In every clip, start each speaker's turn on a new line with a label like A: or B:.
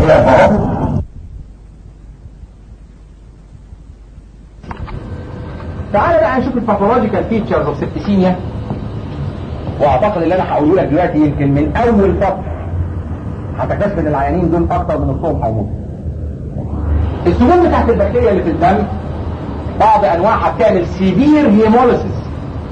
A: تعالى بقى نشوف الباثولوجيكال فيتشرز اوف سبتيسيميا واعتقد اللي انا هقوله لك دلوقتي يمكن من اول سطر هتكتشف ان العيانين دول اكتر من نصهم هيموتوا السموم بتاعت البكتيريا اللي في الدم بعض انواعها بتعمل سيفير هيموليسيس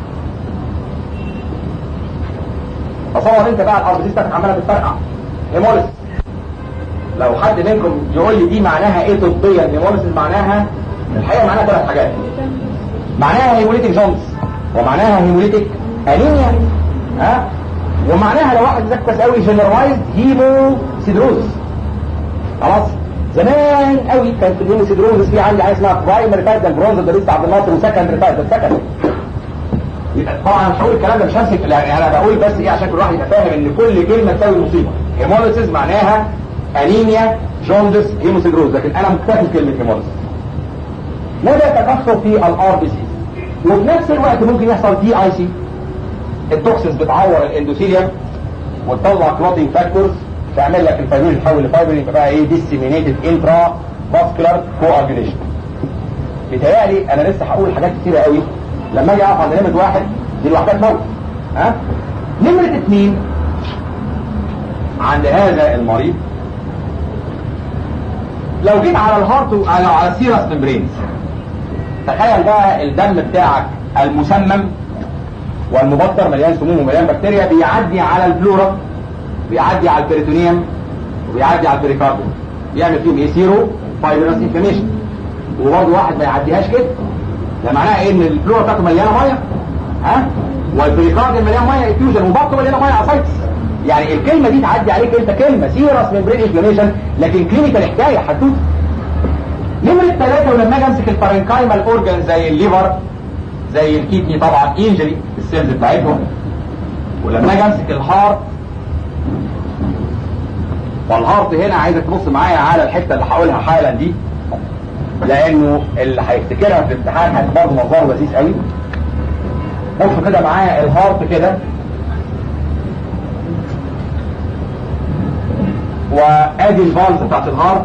A: تصور انت بقى الارض بتاعتك عماله تتفرقع هيموليسيس لو حد منكم يقول لي دي معناها ايه طبيا هيموليسيس معناها الحقيقه معناها ثلاث حاجات معناها هيموليتيك جونز ومعناها هيموليتيك انيميا ها ومعناها لو واحد ذكر قوي جنرالايزد هيمو سيدروز خلاص زمان قوي كان في الهيمو سيدروز في عندي حاجه اسمها برايمري تايدال برونز ده لسه عبد الناصر وسكندري تايدال سكندري طبعا مش هقول الكلام ده مش همسك يعني انا بقول بس ايه عشان كل واحد يبقى فاهم ان كل كلمه تساوي مصيبه هيموليسيس معناها انيميا جوندس هيموسيدروز لكن انا مكتفي كلمه هيموليسيس مدى تكثر في الار بي سي وفي نفس الوقت ممكن يحصل دي اي سي التوكسينز بتعور الاندوثيليوم وتطلع كلوتينج فاكتورز تعمل لك الفايبرين يتحول لفايبرين يبقى بقى ايه ديسيمينيتد انترا فاسكولار كواجوليشن بيتهيألي انا لسه هقول حاجات كتيره قوي لما اجي اقف عند نمره واحد دي لوحدها تموت ها نمره اثنين عند هذا المريض لو جيت على الهارت وعلى على السيرس ممبرينز تخيل بقى الدم بتاعك المسمم والمبطر مليان سموم ومليان بكتيريا بيعدي على البلورا بيعدي على البريتونيوم وبيعدي على البريكارديوم بيعمل فيهم ايه سيرو فايبرس انفلاميشن وبرضه واحد ما يعديهاش كده ده معناها ايه ان البلورا بتاعته مليانه ميه ها والبريكارديوم مليان ميه افيوجن وبطنه مليانه ميه اسايتس يعني الكلمه دي تعدي عليك انت كلمه سيرس ممبرين انفلاميشن لكن كلينيكال حكايه حدوته نمرة ثلاثة ولما اجي امسك البارنكايمال اورجان زي الليفر زي الكيدني طبعا انجري السيلز بتاعتهم ولما اجي امسك الهارت والهارت هنا عايزك تبص معايا على الحته اللي هقولها حالا دي لانه اللي هيفتكرها في الامتحان هتبقى منظره لذيذ قوي بصوا كده معايا الهارت كده وادي الفالز بتاعت الهارت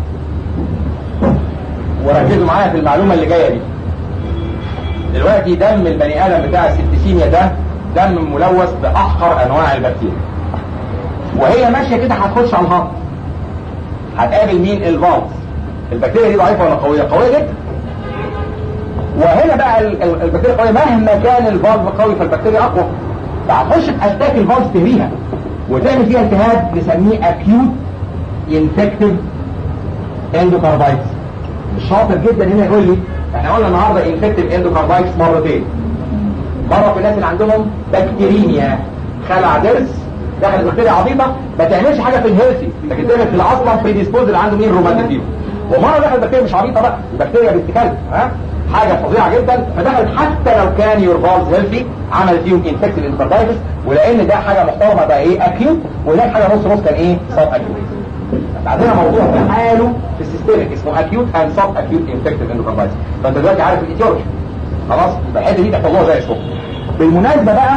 A: وركزوا معايا في المعلومه اللي جايه دي دلوقتي دم البني ادم بتاع السبتسيميا ده دم ملوث باحقر انواع البكتيريا وهي ماشيه كده هتخش على الهارت هتقابل مين الفالز البكتيريا دي ضعيفه ولا قويه قويه جدا وهنا بقى البكتيريا قويه مهما كان الفالف قوي فالبكتيريا اقوى فهتخش تاتاك الفالز تهريها وتعمل فيها التهاب نسميه اكيوت انفكتيف اندوكاردايتس الشاطر جدا هنا يقول لي احنا قلنا النهارده انفكتيف اندوكاردايتس مرتين مره في الناس اللي عندهم بكتيريميا خلع ضرس دخلت بكتيريا عبيطه ما تعملش حاجه في الهيلثي لكن تعمل في الاصلا بريديسبوز اللي عنده مين روماتيك ومره دخلت بكتيريا مش عبيطه بقى البكتيريا بتتكلم ها حاجه فظيعه جدا فدخلت حتى لو كان يور فالز هيلثي عمل فيهم انفكتيف اندوكاردايتس ولان ده حاجه محترمه بقى ايه اكيوت وهناك حاجه نص نص كان ايه سب اكيوت عندنا موضوع في حاله في السيستمك اسمه اكيوت اند سب اكيوت انفكتيف اندوكاردايتس فانت دلوقتي عارف الايتيولوجي خلاص الحته دي تحفظوها زي الصبح بالمناسبه بقى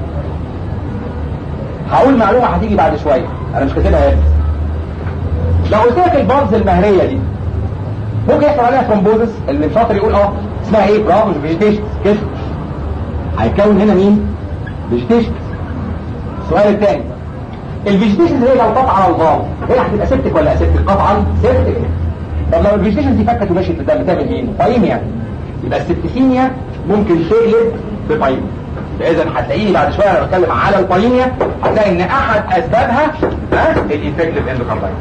A: هقول معلومه هتيجي بعد شويه انا مش كاتبها هنا لو قلت لك البارز المهريه دي ممكن يحصل عليها ثرومبوزس اللي شاطر يقول اه اسمها ايه برافو فيجيتيشن كده هيكون هنا مين فيجيتيشن السؤال الثاني الفيجيتيشن هي لو قطع على الغام هي هتبقى سيبتك ولا اسيبتك قطعا سيبتك طب لو الفيجيتيشن دي فكت ومشيت في الدم تعمل ايه بايميا يبقى السبتيسيميا ممكن تقلب ببايميا اذا هتلاقيني بعد شويه انا بتكلم على البايميا هتلاقي ان احد اسبابها ها الانفكتيف اندوكاردايتس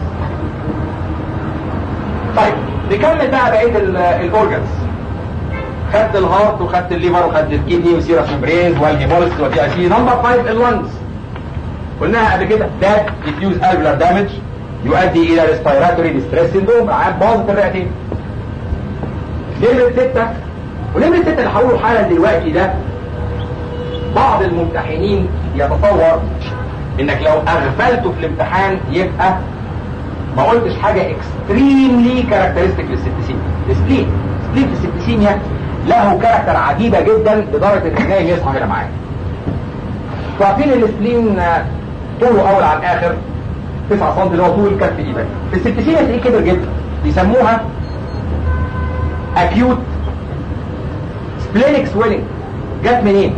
A: طيب نكمل بقى بقيه الاورجنز خدت الهارت وخدت الليفر وخدت الكدني وسيرس ممبرينز والهيموليس ودي اي سي نمبر 5 اللنجز قلناها قبل كده ده ديفيوز الفلر دامج يؤدي الى ريسبيراتوري ديستريس سيندروم عام باظت الرئتين نمرة ستة ونمرة ستة اللي هقوله حالا دلوقتي ده بعض الممتحنين يتصور انك لو اغفلته في الامتحان يبقى ما قلتش حاجة اكستريملي كاركترستيك للسبتسيميا السبلين السبلين في السبتسيميا له كاركتر عجيبة جدا لدرجة ان نايم يصحى هنا معايا عارفين السبلين طوله اول عن اخر 9 سم اللي هو طول كف ايدك في السبتسيميا تلاقيه كبر جدا بيسموها acute splenic swelling جت منين؟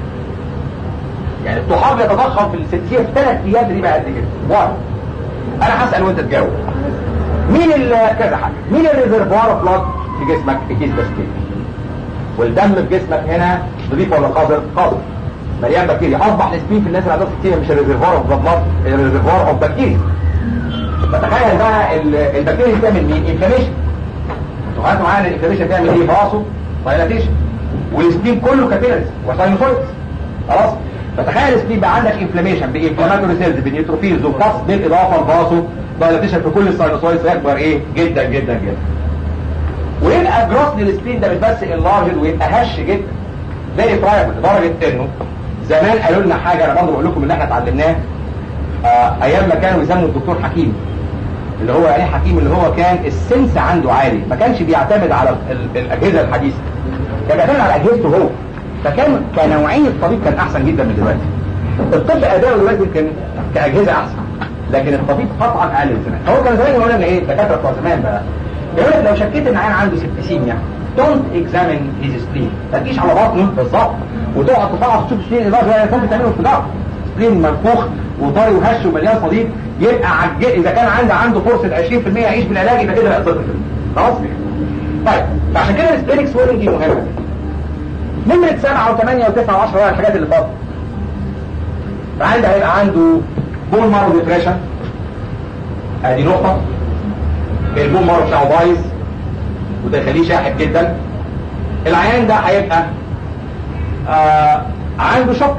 A: يعني الطحال بيتضخم في السبتسيميا في ثلاث ايام دي بقى قد كده واحد انا هسال وانت تجاوب مين ال كذا حاجه مين الريزرفوار اوف بلاد في جسمك الكيس بكتيريا والدم في جسمك هنا نظيف ولا قذر قذر مليان بكتيريا اصبح السبين في الناس اللي عندها بكتيريا مش الريزرفوار اوف بلاد الريزرفوار اوف بكتيريا فتخيل بقى البكتيريا بتعمل مين انفلاميشن انتوا عارفوا معانا الانفلاميشن بتعمل ايه فاسو دايلاتيشن والسبين كله كابيلاريز وساينوسويدز خلاص فتخيل السبين بقى عندك انفلاميشن بانفلاماتوري سيلز بنيوتروفيلز وباس بالاضافه لفاسو دايلاتيشن في كل الساينوسويدز يكبر ايه جدا جدا جدا ويبقى جروس للسبين ده مش بس انلارجد ويبقى هش جدا زي ترايبل لدرجه انه زمان قالوا لنا حاجه انا برضه بقول لكم ان احنا اتعلمناه آه ايام ما كانوا يسموا الدكتور حكيم اللي هو يعني حكيم اللي هو كان السنس عنده عالي ما كانش بيعتمد على ال- الاجهزه الحديثه كان بيعتمد على اجهزته هو فكان كنوعيه طبيب كان احسن جدا من دلوقتي الطب اداؤه دلوقتي يمكن كاجهزه احسن لكن الطبيب قطعا اقل من زمان هو كان زمان يقول لنا ايه الدكاتره بتوع زمان بقى يقول لك لو شكيت ان عيان عنده سبتسيميا don't examine his spleen ما تجيش على بطنه بالظبط وتقعد تفحص تشوف السبلين اللي بقى ممكن تعمله انفجار سبلين منفوخ وطري وهش ومليان صديد يبقى عج... اذا كان عنده عنده فرصه 20% يعيش بالعلاج يبقى كده بقى صفر خلاص طيب فعشان كده السبلينك سويلنج دي مهمه نمرة سبعة وثمانية وتسعة وعشرة بقى الحاجات اللي فاضلة فعنده هيبقى عنده بون مارو ديبريشن ادي نقطة البون مارو بتاعه بايظ وده يخليه شاحب جدا العيان ده هيبقى آه عنده شك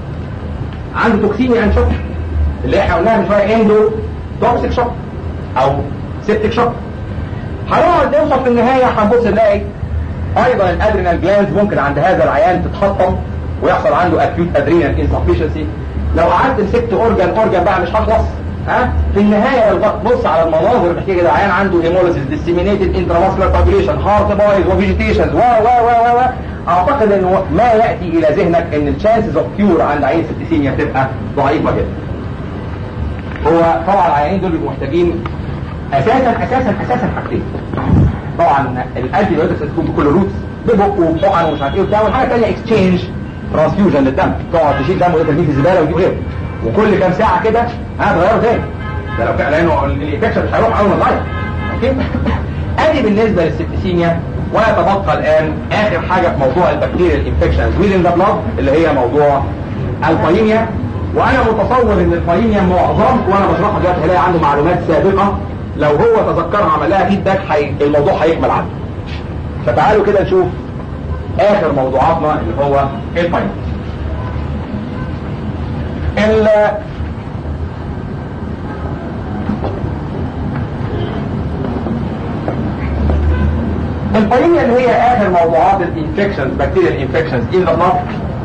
A: عنده توكسيميا عن شك اللي احنا قلناها من شويه اندو توكسيك شوك او سيبتيك شوك هنقعد نوصل في النهايه هنبص نلاقي ايضا الادرينال جلاندز ممكن عند هذا العيان تتحطم ويحصل عنده اكيوت ادرينال انسفشنسي لو قعدت مسكت اورجان اورجان بقى مش هخلص ها في النهايه لو بص على المناظر بتحكي كده عيان عنده هيموليسيس ديسيمينيتد انترافاسكولار كوagulation هارت بايز وفيجيتيشنز و و و و و اعتقد انه ما ياتي الى ذهنك ان الشانسز اوف كيور عند عيان سبتيسيميا بتبقى ضعيفه جدا هو طبعا العيانين دول بيبقوا محتاجين اساسا اساسا اساسا حاجتين طبعا الانتي بايوتكس تكون بكل روتس ببق وبحقن ومش عارف ايه وبتاع والحاجه الثانيه اكسشينج ترانسفيوجن للدم تقعد تشيل دم وترميه في الزباله وتجيب غيره وكل كام ساعه كده ها تغيره تاني ده لو كان لانه الانفكشن مش هيروح اول ما تغير اوكي ادي بالنسبه للسبتسيميا ويتبقى الان اخر حاجه في موضوع البكتيريال انفكشنز ويزن ذا بلاد اللي هي موضوع البايميا وانا متصور ان البايميا معظمكم وانا بشرحها دلوقتي هلاقي عنده معلومات سابقه لو هو تذكرها عمل لها فيدباك حي... الموضوع هيكمل عنده فتعالوا كده نشوف اخر موضوعاتنا اللي هو البايميا ال البايميا اللي هي اخر موضوعات الانفكشنز بكتيريال انفكشنز ان ذا بلاد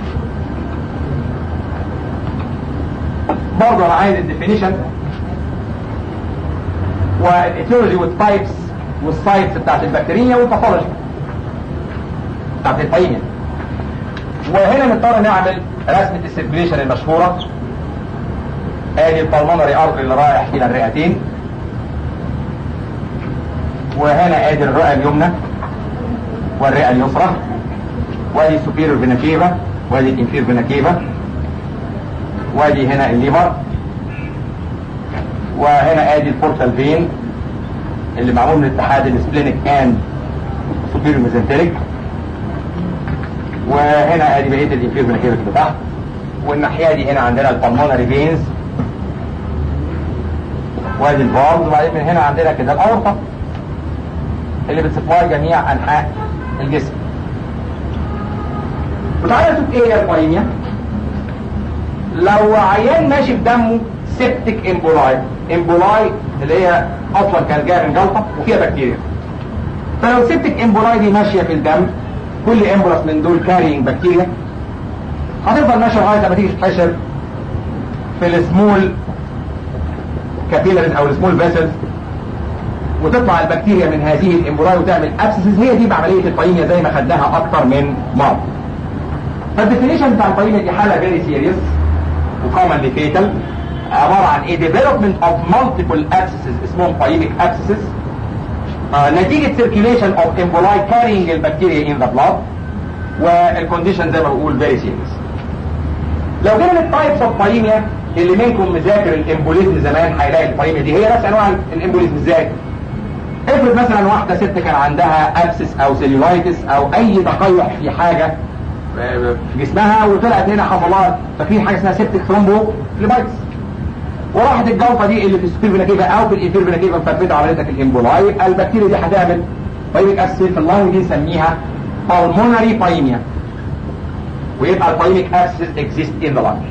A: برضه انا عايز الديفينيشن والايتيولوجي والتايبس والسايتس بتاعت البكتيريا والباثولوجي بتاعت البايميا وهنا نضطر نعمل رسمة السيركيليشن المشهورة ادي البلمونري ارتري اللي رايح الى الرئتين وهنا ادي الرئة اليمنى والرئة اليسرى وادي السوبيريور فينا كيفا وادي الانفير فينا كيفا وادي هنا الليفر وهنا ادي البورتال فين اللي معمول من اتحاد السبلينيك اند سوبيريور ميزنتريك وهنا ادي بقيه الانفير فينا كيفا كده تحت والناحيه دي هنا عندنا البلمونري فينز وادي الفالز وبعدين من هنا عندنا كده الاورطه اللي بتسبلاي جميع انحاء الجسم وتعالى نشوف ايه هي البايميا لو عيان ماشي في دمه سيبتيك امبولاي امبولاي اللي هي اصلا كان جايه من جلطه وفيها بكتيريا فلو سيبتيك امبولاي دي ماشيه في الدم كل امبولاس من دول كارينج بكتيريا هتفضل ماشيه لغايه لما تيجي تتحشر في السمول كابيلاريز او السمول فيسلز وتطلع البكتيريا من هذه الامبولاي وتعمل ابسسز هي دي بعمليه البايميا زي ما خدناها اكتر من مره فالديفينيشن بتاع البايميا دي حاله فيري سيريس وكومنلي فيتال عباره عن ايه development of multiple abscesses اسمهم pyemic abscesses آه نتيجه circulation of emboli carrying البكتيريا in the blood والكونديشن زي ما بقول فيري سيريس لو جينا للتايبس اوف بايميا اللي منكم مذاكر الامبوليزم زمان هيلاقي البايميا دي هي نفس انواع الامبوليزم ازاي افرض مثلا واحده ست كان عندها ابسس او سيلولايتس او اي تقيح في حاجه في جسمها وطلعت هنا حصل لها فاكرين حاجه اسمها سيبتك ثرومبو فليبايتس وراحت الجلطه دي اللي في السبير فيناكيفا او في الانفير فيناكيفا مفتته عملتك الامبولاي البكتيريا دي هتعمل بايميك ابسس في اللنج دي نسميها pulmonary بايميا ويبقى البايميك ابسس اكزيست ان ذا لنج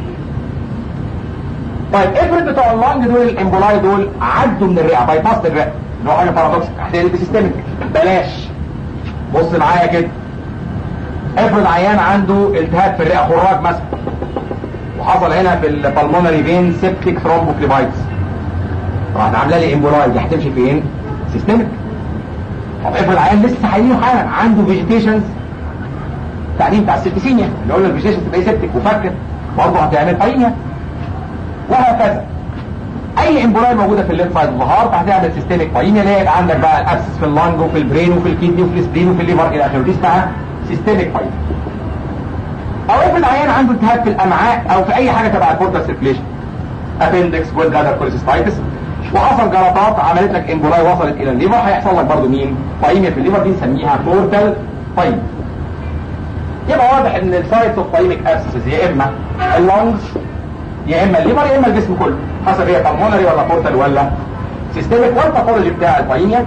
A: طيب افرض بتوع اللنج دول الامبولاي دول عدوا من الرئه باي باست الرئه اللي هو حاجه بارادوكس هتقلب سيستمك بلاش بص معايا كده افرض عيان عنده التهاب في الرئه خراج مثلا وحصل هنا في البلمونري فين سيبتيك ثرومبوفليبايتس راحت عامله لي امبولاي دي هتمشي فين؟ سيستمك طب افرض عيان لسه هيجيله حالا عنده فيجيتيشنز التعليم بتاع السبتسيميا اللي قلنا الفيجيتيشن تبقى سيبتك وفكر برضه هتعمل باينيا وهكذا اي امبولاي موجوده في الليمف سايد الظهار هتعمل سيستميك باينيا اللي يبقى عندك بقى الابسس في اللانج وفي البرين وفي الكيدني وفي السبرين وفي الليفر الى اخره دي اسمها سيستميك باينيا او افرض عيان عنده التهاب في الامعاء او في اي حاجه تبع البورتال سيركليشن ابندكس والجادر كوليسيستايتس وحصل جلطات عملت لك امبولاي وصلت الى الليفر هيحصل لك برضه مين؟ بايميا في الليفر دي نسميها بورتال بايميا يبقى واضح ان السايتس اوف بايميك ابسس يا اما اللونجز يا اما الليفر يا اما الجسم كله حسب هي بالمونري ولا بورتال ولا سيستميك والباثولوجي بتاع البايميا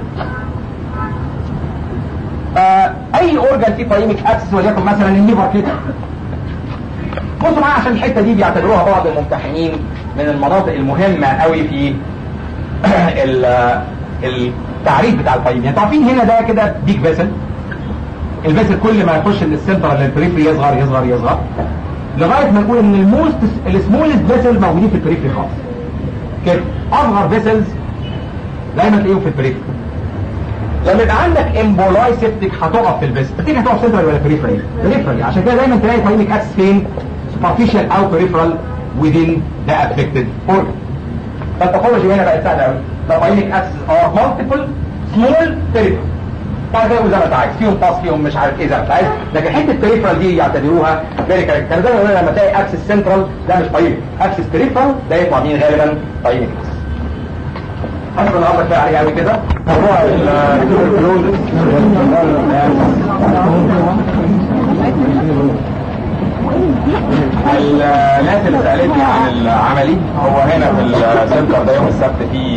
A: آه اي اورجان فيه بايميك ابسس وليكن مثلا الليفر كده بصوا معايا عشان الحته دي بيعتبروها بعض الممتحنين من المناطق المهمه قوي في التعريف بتاع البايميا انتوا عارفين هنا ده كده بيج فيسل الفيسل كل ما يخش من السنتر للبريفري يصغر يصغر يصغر لغايه ما نقول ان الموست السمولست فيسل موجودين في البريفري خالص كده اصغر فيسلز دايما تلاقيهم في البريفري لما يبقى عندك امبولاي سيبتك هتقف في الفيسل تفتكر هتقف سنترال ولا بريفري بريفري عشان كده دايما تلاقي بايميك اكس فين superficial او peripheral within the affected organ فالتوبولوجي هنا بقت سهله قوي the بايميك axis are multiple small peripheral بعد كده زي ما انت عايز فيهم باس فيهم مش عارف ايه زي ما انت عايز لكن حته peripheral دي يعتبروها فيري كاركتر زي ما قلنا لما تلاقي اكسس سنترال ده مش بايميك اكسس peripheral ده يطلع مين غالبا بايميك اكسس حسب اللي قصدك عليه قوي كده موضوع الكلوزس الناس اللي سألتني عن العملي هو هنا في السنتر ده يوم السبت في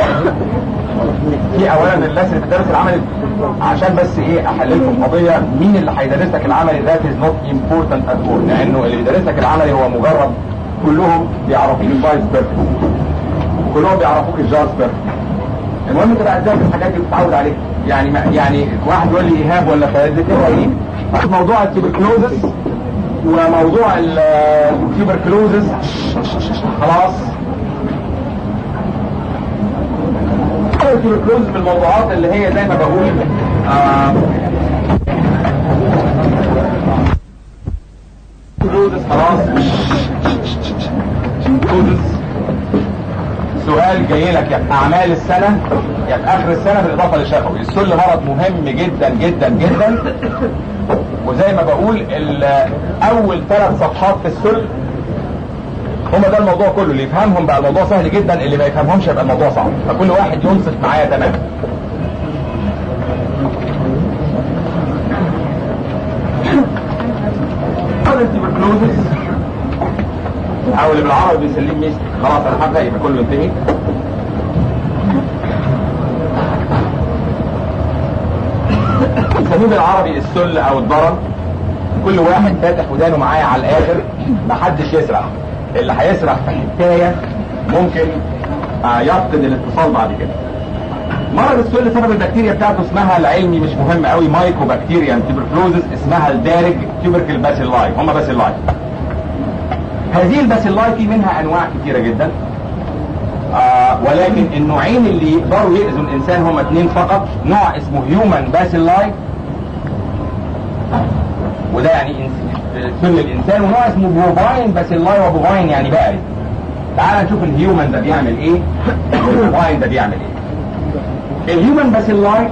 A: في اولا الناس اللي بتدرس العملي عشان بس ايه احللكم قضيه مين اللي هيدرس لك العملي ذات از نوت امبورتنت ات اول لانه اللي بيدرس لك العملي هو مجرد كلهم بيعرفوك الفايز بيرفكت كلهم بيعرفوك الجارز بيرفكت المهم انت بقى تذاكر الحاجات دي وتتعود عليها يعني ما يعني واحد يقول لي ايهاب ولا خالد تقرا ايه؟ موضوع التيبركلوزس وموضوع التيوبركلوزز خلاص التيوبركلوزز من الموضوعات اللي هي زي ما بقول آه خلاص سؤال جاي لك يا في اعمال السنه يا في اخر السنه بالاضافه للشفوي السل مرض مهم جدا جدا جدا وزي ما بقول اول ثلاث صفحات في السل هما ده الموضوع كله اللي يفهمهم بقى الموضوع سهل جدا اللي ما يفهمهمش يبقى الموضوع صعب فكل واحد ينصت معايا تماما او اللي بالعربي بيسلم ميست خلاص انا هبدا يبقى كله ينتهي بيسموه بالعربي السل او الضرر كل واحد فاتح ودانه معايا على الاخر محدش يسرح اللي هيسرح في الحكايه ممكن يفقد الاتصال بعد كده مرض السل سبب البكتيريا بتاعته اسمها العلمي مش مهم قوي مايكو بكتيريا تيبركلوزس اسمها الدارج تيوبركل باسيلاي هم باسيلاي هذه الباسيلاي في منها انواع كتيره جدا آه ولكن النوعين اللي يقدروا يأذوا الانسان هم اثنين فقط نوع اسمه هيومن باسيلاي وده يعني سن الانسان ونوع اسمه بوفاين باسيلاي وبوفاين يعني بقري تعال نشوف الهيومن ده بيعمل ايه والواين ده بيعمل ايه الهيومن باسيلاي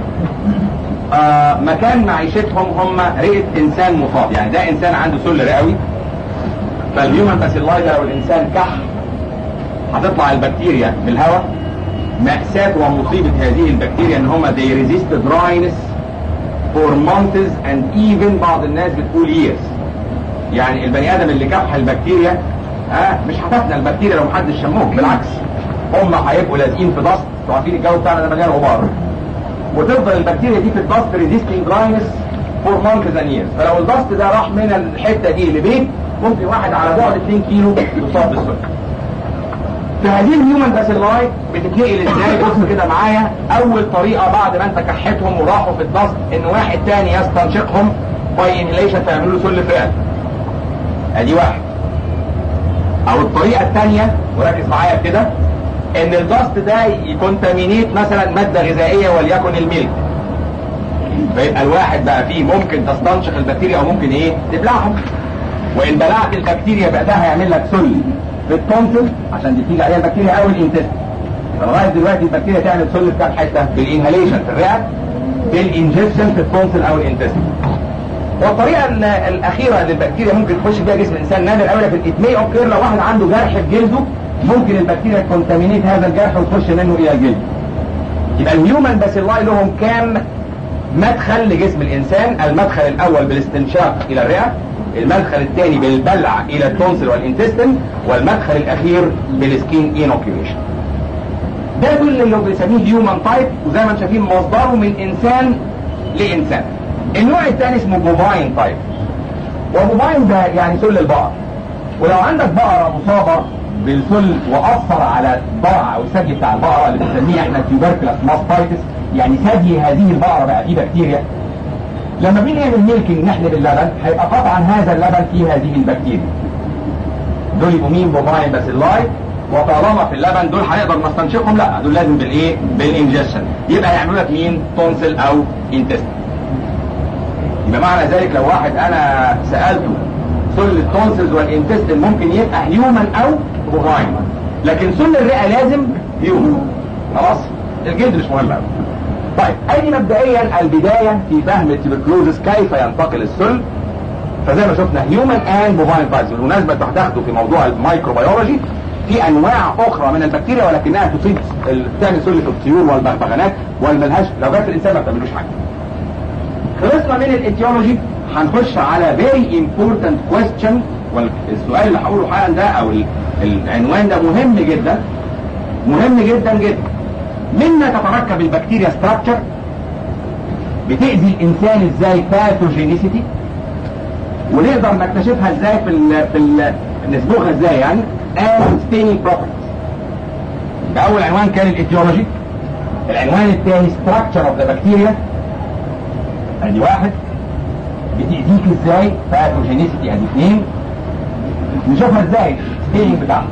A: آه مكان معيشتهم هم رئة انسان مصاب يعني ده انسان عنده سل رئوي فالهيومن باسيلاي ده لو الانسان كح هتطلع البكتيريا من الهواء مأساة ومصيبة هذه البكتيريا ان هم they resist dryness for months and even بعض الناس بتقول years يعني البني ادم اللي كح البكتيريا ها مش هتفنى البكتيريا لو محدش شمهم بالعكس هم هيبقوا لازقين في ضغط انتوا عارفين الجو بتاعنا ده مليان غبار وتفضل البكتيريا دي في الضغط ريزيستنج دراينس فور مانثز اند ييرز فلو الضغط ده راح من الحته دي لبيت ممكن واحد على بعد 2 كيلو يصاب بالسكر في هذه الهيومن باسيلاي بتتنقل ازاي بص كده معايا اول طريقه بعد ما انت كحتهم وراحوا في الضغط ان واحد تاني يستنشقهم باي انهيليشن فيعملوا له سل فئه ادي واحد او الطريقه الثانيه وركز معايا كده ان الضغط ده يكونتامينيت مثلا ماده غذائيه وليكن الميلك فيبقى الواحد بقى فيه ممكن تستنشق البكتيريا او ممكن ايه تبلعهم وان بلعت البكتيريا بقى ده هيعمل لك سل في التونسل عشان دي تيجي عليها البكتيريا او الانتست فلغايه دلوقتي البكتيريا تعمل سل في كام حته بالانهاليشن في الرئه بالانجكشن في التونسل او الانتست والطريقه الاخيره اللي البكتيريا ممكن تخش بيها جسم الانسان نادر قوي لكن ات مي اوكير لو واحد عنده جرح في جلده ممكن البكتيريا تكونتامينيت هذا الجرح وتخش منه الى الجلد يبقى الهيومن باسيلاي لهم كام مدخل لجسم الانسان المدخل الاول بالاستنشاق الى الرئه المدخل الثاني بالبلع الى التونسل والانتستين والمدخل الاخير بالسكين انوكيوليشن ده دول اللي بنسميه هيومن تايب وزي ما انتم شايفين مصدره من انسان لانسان النوع الثاني اسمه بوفاين تايب وبوفاين ده يعني سل البقر ولو عندك بقرة مصابة بالسل وأثر على الضرع أو الثدي بتاع البقرة اللي بنسميه احنا تيوبركلاس ماستايتس يعني ثدي هذه البقرة بقى فيه بكتيريا لما بنيجي نعمل ميلكينج نحلب اللبن هيبقى قطعا هذا اللبن فيه هذه البكتيريا دول يبقوا مين بوفاين باسيلاي وطالما في اللبن دول هنقدر نستنشقهم لا دول لازم بالايه بالانجكشن يبقى يعملوا لك مين تونسل او انتست يبقى معنى ذلك لو واحد انا سالته سل التونسلز والانتستين ممكن يبقى هيومن او بوفاين لكن سل الرئه لازم هيومن خلاص الجلد مش مهم قوي طيب ادي مبدئيا البدايه في فهم التبركلوزس كيف ينتقل السل فزي ما شفنا هيومن اند بوفاين بايز بالمناسبه انتوا هتاخدوا في موضوع الميكروبيولوجي في انواع اخرى من البكتيريا ولكنها تصيب بتعمل سل في الطيور والبغبغانات والملهاش لو جت في الانسان ما بتعملوش حاجه خلصنا من الايتيولوجي هنخش على very important question والسؤال اللي هقوله حالا ده او العنوان ده مهم جدا مهم جدا جدا منا تتركب البكتيريا ستراكشر بتأذي الانسان ازاي باثوجينيسيتي ونقدر نكتشفها ازاي في ال في ال نسبوها ازاي يعني and staining properties ده اول عنوان كان الايتيولوجي العنوان الثاني structure of the bacteria ادي واحد بتأذيك ازاي باثوجينيسيتي ادي اثنين نشوفها ازاي ستينج بتاعها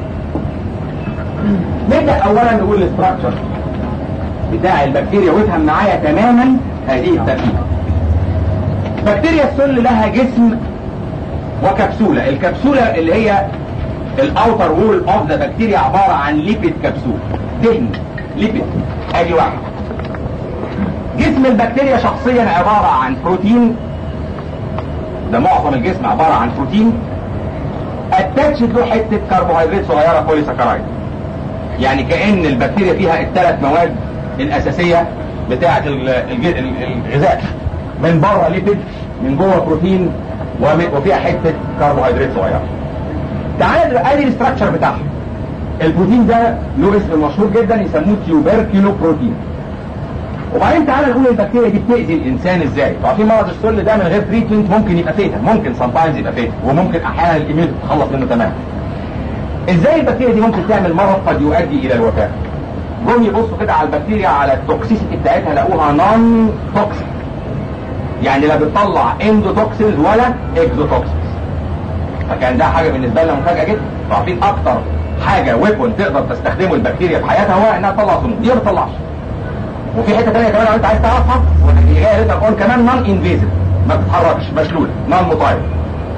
A: نبدأ اولا نقول الاستراكشر بتاع البكتيريا وافهم معايا تماما هذه التركيبة بكتيريا السل لها جسم وكبسولة الكبسولة اللي هي الاوتر وول اوف ذا بكتيريا عبارة عن ليبيد كبسول دهن ليبيد ادي واحد جسم البكتيريا شخصيا عبارة عن بروتين ده معظم الجسم عبارة عن بروتين اتاتشت له حتة كربوهيدرات صغيرة بوليساكرايد يعني كأن البكتيريا فيها الثلاث مواد الأساسية بتاعة الغذاء من بره ليبيد من جوه بروتين وفيها حتة كربوهيدرات صغيرة تعال ادي الاستراكشر بتاعها البروتين ده له اسم مشهور جدا يسموه تيوبركيلو بروتين وبعدين تعالى نقول البكتيريا دي بتأذي الانسان ازاي عارفين مرض السل ده من غير تريتمنت ممكن يبقى فيتا ممكن سامتايمز يبقى فيتا وممكن احيانا الايميل تتخلص منه تماما ازاي البكتيريا دي ممكن تعمل مرض قد يؤدي الى الوفاه جم يبصوا كده على البكتيريا على التوكسيسيتي بتاعتها لقوها نون توكسيك يعني لا بتطلع اندوتوكسينز ولا اكزوتوكسينز فكان ده حاجه بالنسبه لنا مفاجاه جدا عارفين اكتر حاجه ويبون تقدر تستخدمه البكتيريا في حياتها هو انها تطلع سموم دي ما بتطلعش وفي حته ثانيه كمان لو انت عايز تعرفها وهي جايه تقول كمان نون انفيزيف ما بتتحركش مشلوله نون مطاير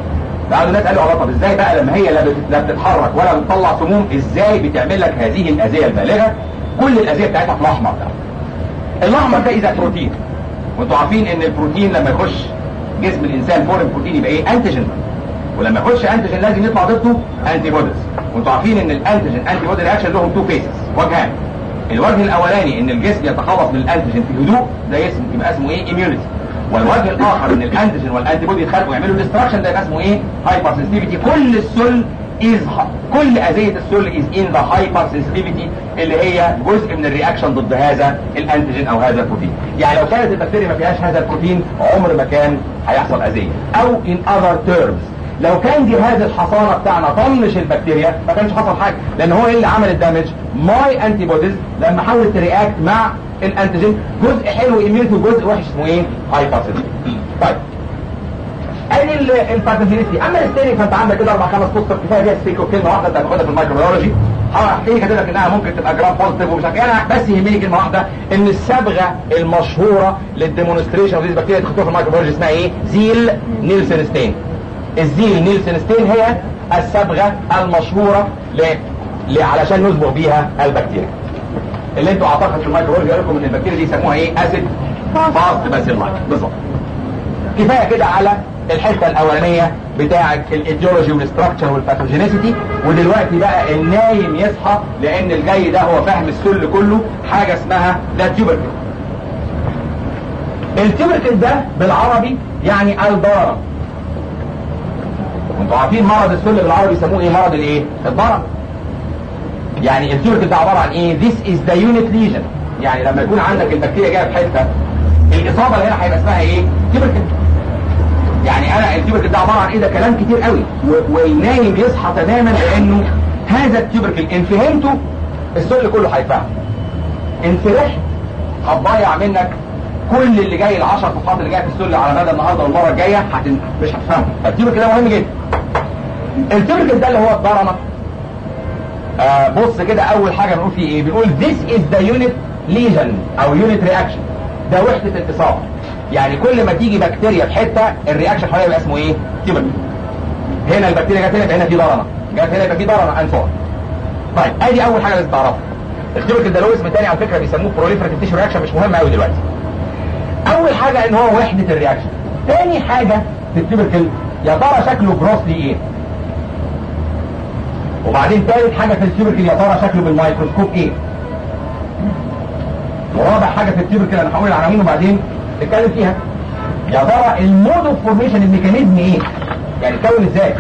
A: بعد الناس قالوا الله طب ازاي بقى لما هي لا بت- لا بتتحرك ولا بتطلع سموم ازاي بتعمل لك هذه الاذيه البالغه كل الاذيه بتاعتها في الاحمر ده الاحمر ده اذا بروتين وانتوا عارفين ان البروتين لما يخش جسم الانسان فورين بروتين يبقى ايه انتيجين ولما يخش انتيجين لازم يطلع ضده انتي بوديز وانتوا عارفين ان الانتيجين انتي بودي رياكشن لهم تو فيسز وجهان الوجه الاولاني ان الجسم يتخلص من الانتيجين في هدوء ده اسم يبقى اسمه ايه اميونيتي والوجه الاخر ان الانتيجين والانتي بودي يتخلقوا ويعملوا ديستراكشن ده يبقى اسمه ايه هايبر سنسيتيفيتي كل السل از كل اذيه السل از ان ذا هايبر سنسيتيفيتي اللي هي جزء من الرياكشن ضد هذا الانتيجين او هذا البروتين يعني لو كانت البكتيريا ما فيهاش هذا البروتين عمر ما كان هيحصل اذيه او in other terms لو كان جهاز الحصانه بتاعنا طنش البكتيريا ما كانش حصل حاجه لان هو ايه اللي عمل الدامج ماي انتي بوديز لما حاولت ترياكت مع الانتيجين جزء حلو ايميونيتي وجزء وحش اسمه ايه هايبرسيتي طيب ادي الباثوجينيستي اما الستيري فانت عندك كده اربع خمس بوستر كفايه بيها ستيك كلمه واحده انت هتاخدها في الميكروبيولوجي هحكي لك كده انها ممكن تبقى جرام بوزيتيف ومش عارف إيه. انا بس يهمني كلمه واحده ان الصبغه المشهوره للديمونستريشن اوف ذيس بكتيريا تاخدوها في الميكروبيولوجي اسمها ايه؟ زيل نيلسون ستين الزيل نيلسون ستين هي الصبغه المشهوره ل... ل... علشان نصبغ بيها البكتيريا اللي انتوا اعتقد في الميكروبيولوجي قال لكم ان البكتيريا دي يسموها ايه؟ اسيد فاست باسيلاي بالظبط كفايه كده على الحته الاولانيه بتاعه الايديولوجي والستراكشر والباثوجينيسيتي ودلوقتي بقى النايم يصحى لان الجاي ده هو فاهم السل كله حاجه اسمها ذا تيوبركل التيوبركل ده بالعربي يعني البارة وانتوا عارفين مرض السل بالعربي يسموه ايه مرض الايه البرم يعني التيوبركل ده عباره عن ايه this is the unit lesion يعني لما يكون عندك البكتيريا جايه في حته الاصابه اللي هنا هيبقى اسمها ايه تيوبركل يعني انا التيوبركل ده عباره عن ايه ده كلام كتير قوي و- والنايم يصحى تماما لانه هذا التيوبركل ان فهمته السل كله هيفهم ان فرحت هتضيع منك كل اللي جاي العشر صفحات اللي جايه في السل على مدى النهارده والمره الجايه هتن... مش هتفهمه فالتيوبركل ده مهم جدا التيوبركل ده اللي هو الضرنه آه بص كده اول حاجه بنقول فيه ايه بنقول this is the unit lesion او unit reaction ده وحده الاتصال يعني كل ما تيجي بكتيريا في حته الرياكشن حواليها يبقى اسمه ايه تيوبركل هنا البكتيريا جت هنا يبقى هنا في ضرنه جت هنا يبقى في ضرنه and so on. طيب ادي اول حاجه لازم تعرفها التيوبركل ده له اسم تاني على فكره بيسموه بروليفراتيف تيشو رياكشن مش مهم قوي دلوقتي اول حاجه ان هو وحده الرياكشن تاني حاجه في التيوبركل يا ترى شكله جروسلي ايه وبعدين ثالث حاجه في التيوبركل يا ترى شكله بالميكروسكوب ايه ورابع حاجه في التيوبركل انا هقول العناوين وبعدين نتكلم فيها يا ترى المود اوف فورميشن الميكانيزم ايه يعني اتكون ازاي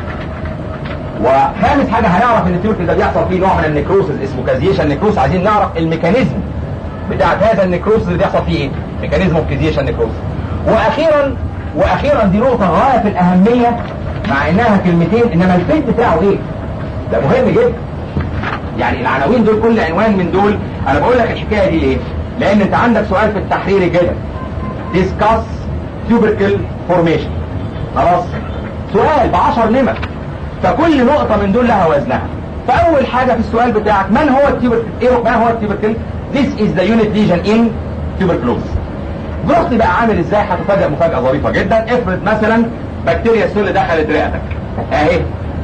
A: وخامس حاجه هنعرف ان التيوبركل ده بيحصل فيه نوع من النكروسز اسمه كازيشن نكروس عايزين نعرف الميكانيزم بتاعت هذا النكروسز اللي بيحصل فيه ايه ميكانيزم اوف كازيشن نكروس واخيرا واخيرا دي نقطه غايه في الاهميه مع انها كلمتين انما الفيت بتاعه ايه ده مهم جدا يعني العناوين دول كل عنوان من دول انا بقول لك الحكايه دي ليه لان انت عندك سؤال في التحريري كده discuss tubercle formation خلاص سؤال ب 10 نمر فكل نقطة من دول لها وزنها فأول حاجة في السؤال بتاعك من هو التيوبركل إيه ما هو التيوبركل This is the unit lesion in tuberculosis جروسلي بقى عامل ازاي هتفاجئ مفاجأة ظريفة جدا افرض مثلا بكتيريا السل دخلت رئتك اهي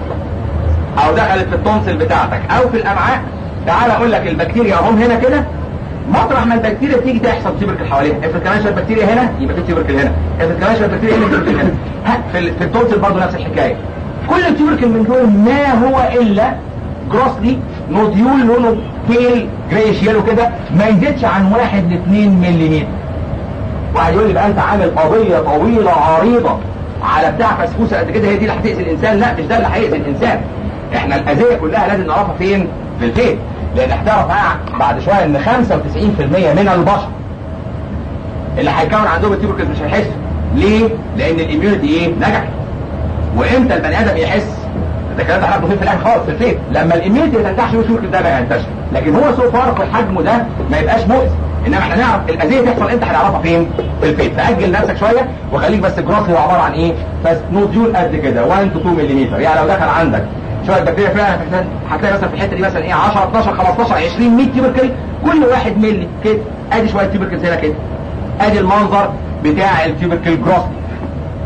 A: او دخلت في التونسل بتاعتك او في الامعاء تعال اقول لك البكتيريا اهم هنا كده مطرح ما البكتيريا تيجي تحصل تيوبركل حواليها افرض كمان شويه بكتيريا هنا يبقى في تيوبركل هنا افرض كمان شويه بكتيريا هنا تيوبركل هنا ها في, ال- في التونسل برضه نفس الحكايه كل التيوبركل من دول ما هو الا جروسلي نوديول لونه بيل جريش يلو كده ما يزيدش عن واحد ل 2 ملم واحد يقول لي بقى انت عامل قضيه طويله عريضه على بتاع فسفوسه قد كده هي دي اللي هتاذي الانسان لا مش ده اللي هيأذي الانسان احنا الاذيه كلها لازم نعرفها فين في الفين لان هتعرف معايا بعد شويه ان 95% من البشر اللي هيكون عندهم التيوبركلز مش هيحسوا ليه؟ لان الاميونيتي ايه؟ نجحت وامتى البني ادم يحس ده الكلام ده هناخده فين في الاخر خالص في الفين لما الاميونيتي ما تنتعش والتيوبركل ده ما ينتشر لكن هو سو فار في حجمه ده ما يبقاش مؤذي انما احنا نعرف الاذيه تحصل امتى هنعرفها فين في الفين فاجل نفسك شويه وخليك بس الجروس هو عباره عن ايه بس نوديول قد كده 1 تو 2 ملم يعني لو دخل عندك شويه بكتيريا فعلا هتحتاج- هتلاقي مثلا في الحته دي مثلا ايه 10 12 15 20 100 تيوبركل كل واحد ملي كده ادي شويه تيوبركل هنا كده ادي المنظر بتاع التيوبركل جروس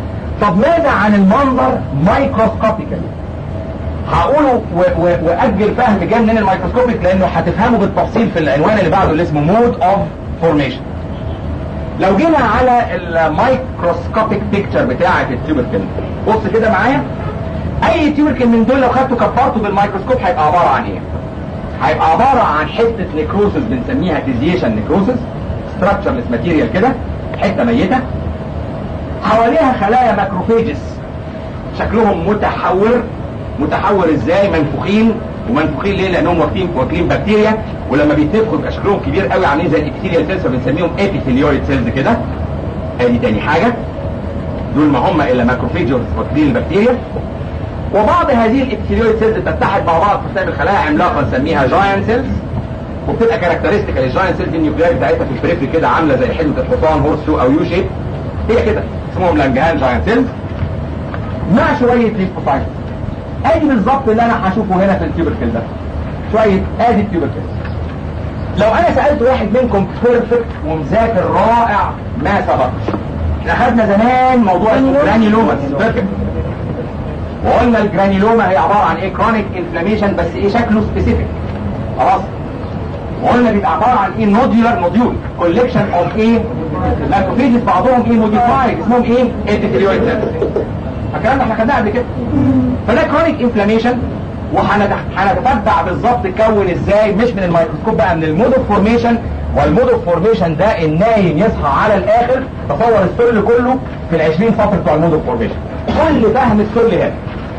A: طب ماذا عن المنظر مايكروسكوبيكالي هقوله واجل فهم جاي منين الميكروسكوبيك لانه هتفهمه بالتفصيل في العنوان اللي بعده اللي اسمه مود اوف فورميشن لو جينا على الميكروسكوبيك بيكتشر بتاعه التيوبركل بص كده معايا اي تيوبركل من دول لو خدته كبرته بالميكروسكوب هيبقى عباره عن ايه هيبقى عباره عن حته نيكروسس بنسميها تيزيشن نيكروسس ستراكشرلس ماتيريال كده حته ميته حواليها خلايا ماكروفيجز شكلهم متحور متحور ازاي منفوخين ومنفوخين ليه لانهم واكلين واكلين بكتيريا ولما بيتنفخوا يبقى شكلهم كبير قوي عاملين زي الابيثيليال سيلز فبنسميهم ابيثيليويد سيلز كده ادي تاني حاجه دول ما هم الا ماكروفيجز واكلين البكتيريا وبعض هذه الابيثيليويد سيلز تتحد مع بعض فتعمل خلايا عملاقه نسميها جاينت سيلز وبتبقى كاركترستيك للجاينت سيلز النيوكليار بتاعتها في البريفري كده عامله زي حلوه الحصان هورسو او يو شيب هي كده اسمهم لانجهان جاينت سيلز مع شويه ليفوسايت ادي بالظبط اللي انا هشوفه هنا في التيوبركل ده شويه ادي التيوبركل لو انا سالت واحد منكم بيرفكت ومذاكر رائع ما سبق احنا خدنا زمان موضوع الجرانيلوما بيرفكت وقلنا الجرانيلوما هي عباره عن ايه كرونيك انفلاميشن بس ايه شكله سبيسيفيك خلاص وقلنا بيبقى عباره عن ايه نوديولار نوديول كولكشن اوف ايه ماكروفيجز بعضهم ايه موديفايد اسمهم ايه ابيثيليويد سيلز الكلام ده احنا خدناه قبل كده فده كرونيك انفلاميشن وهنتتبع بالظبط اتكون ازاي مش من الميكروسكوب بقى من المود اوف فورميشن والمود اوف فورميشن ده النايم يصحى على الاخر تصور السل كله في ال 20 سطر بتوع المود اوف فورميشن كل فهم السل هنا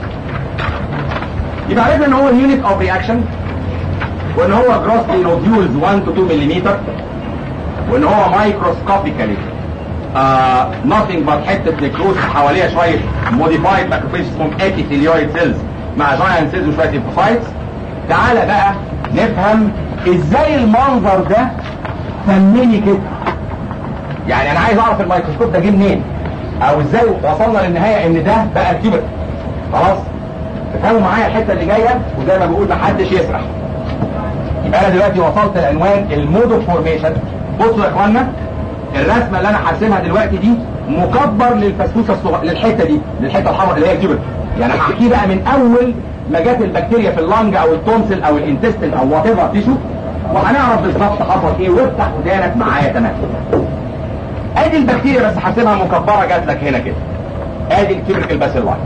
A: يبقى عرفنا ان هو يونت اوف رياكشن وان هو جروسلي نوديولز 1 to 2 ملم وان هو مايكروسكوبيكالي آه nothing but حته نيكروس حواليها شويه موديفايد ماكروفيج اسمهم ابيثيليويد سيلز مع جاينت سيلز وشويه ليمفوسايتس تعالى بقى نفهم ازاي المنظر ده سمني كده يعني انا عايز اعرف الميكروسكوب ده جه منين او ازاي وصلنا للنهايه ان ده بقى الكبر خلاص تفهموا معايا الحته اللي جايه وزي ما بقول محدش يسرح يبقى انا دلوقتي وصلت لعنوان المود اوف فورميشن بصوا يا اخوانا الرسمه اللي انا هرسمها دلوقتي دي مكبر للفسفوسه الصغيره للحته دي للحته الحمراء اللي هي الكبر يعني هحكيه بقى من اول ما جت البكتيريا في اللنج او التونسل او الانتستين او وات ايفر تيشو وهنعرف بالظبط حصل ايه وافتح ودانك معايا تمام ادي البكتيريا بس هسيبها مكبره جات لك هنا كده ادي الكبريكال باسيلاي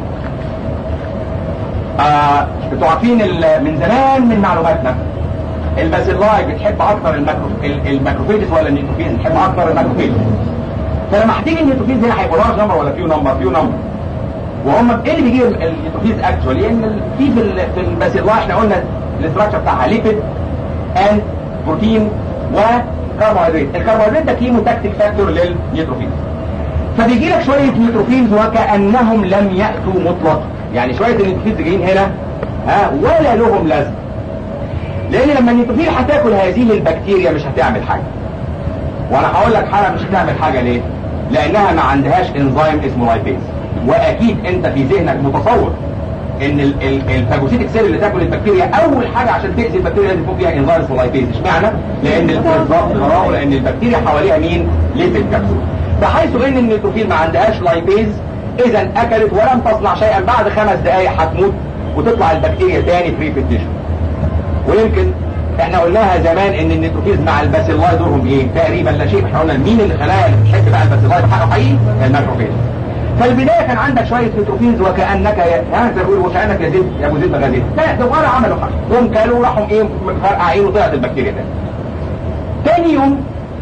A: آه انتوا عارفين من زمان من معلوماتنا الباسيلاي بتحب اكتر الماكرو الماكروفيجز ولا النيوتروفيز بتحب اكتر الماكروفيجز فلما هتيجي النيوتروفيز هنا هيبقوا لارج نمبر ولا فيو نمبر فيو نمبر وهم ايه اللي بيجيب النيوتروفيز اكشولي ان في في, في الباسيلاي احنا قلنا الاستراكشر بتاعها ليبيد اند بروتين وكربوهيدرات الكربوهيدرات ده كيمو تاكتيك فاكتور للنيوتروفيز فبيجي لك شويه نيوتروفيلز وكانهم لم ياتوا مطلقا يعني شويه النيوتروفيلز جايين هنا ها ولا لهم لازمه لان لما النيوتروفيل هتاكل هذه البكتيريا مش هتعمل حاجه وانا هقول لك حاجه مش هتعمل حاجه ليه لانها ما عندهاش انزيم اسمه لايبيز واكيد انت في ذهنك متصور ان الفاجوسيتك سيل اللي تاكل البكتيريا اول حاجه عشان تاذي البكتيريا لازم يكون فيها انزيم اسمه لايبيز اشمعنى لان بالظبط برافو لان البكتيريا حواليها مين ليبيد كبسول بحيث ان النيوتروفيل ما عندهاش لايبيز اذا اكلت ولم تصنع شيئا بعد خمس دقائق هتموت وتطلع البكتيريا تاني فري في التيشو ويمكن احنا قلناها زمان ان النيتروفيز مع الباسيلاي دورهم ايه تقريبا لا شيء احنا قلنا مين الخلايا اللي بتحب بقى الباسيلاي بحقه حقيقي الماكروفيز فالبدايه كان عندك شويه نيتروفيز وكانك ها زي بيقولوا وكانك يا زيد يا ابو زيد بغازيل لا ده ولا عملوا حاجه دول كانوا راحوا ايه مفرقعين وطلعت البكتيريا تاني تاني يوم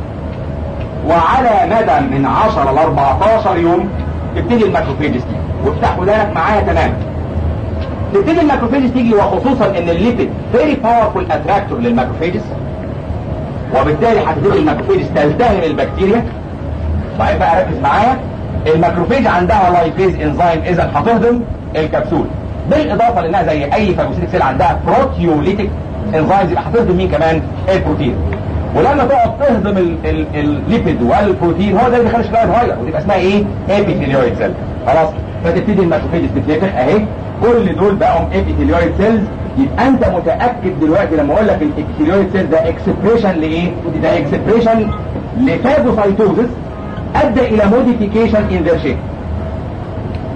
A: وعلى مدى من 10 ل 14 يوم تبتدي الماكروفيجز تيجي وافتح ودانك معايا تماما تبتدي الماكروفيجز تيجي وخصوصا ان الليبيد فيري باورفول اتراكتور للماكروفيجز وبالتالي هتبتدي الماكروفيجز تلتهم البكتيريا طيب بقى ركز معايا الماكروفيج عندها لايبيز انزيم اذا هتهضم الكبسول بالاضافه لانها زي اي فاجوسيتك سيل عندها بروتيوليتيك انزيمز يبقى هتهضم مين كمان البروتين ولما تقعد تهضم ال- ال- الليبيد والبروتين هو ده اللي بيخلي الشكل يتغير وتبقى اسمها ايه؟ ابيثيليويد سيل خلاص فتبتدي الماكروفيجز تتنفخ اهي كل دول بقوا ابيثيليويد سيلز يبقى انت متاكد دلوقتي لما اقول لك الابيثيليويد سيل ده اكسبريشن لايه؟ ده اكسبريشن لفاجوسايتوزس ادى الى موديفيكيشن ان ذير شيب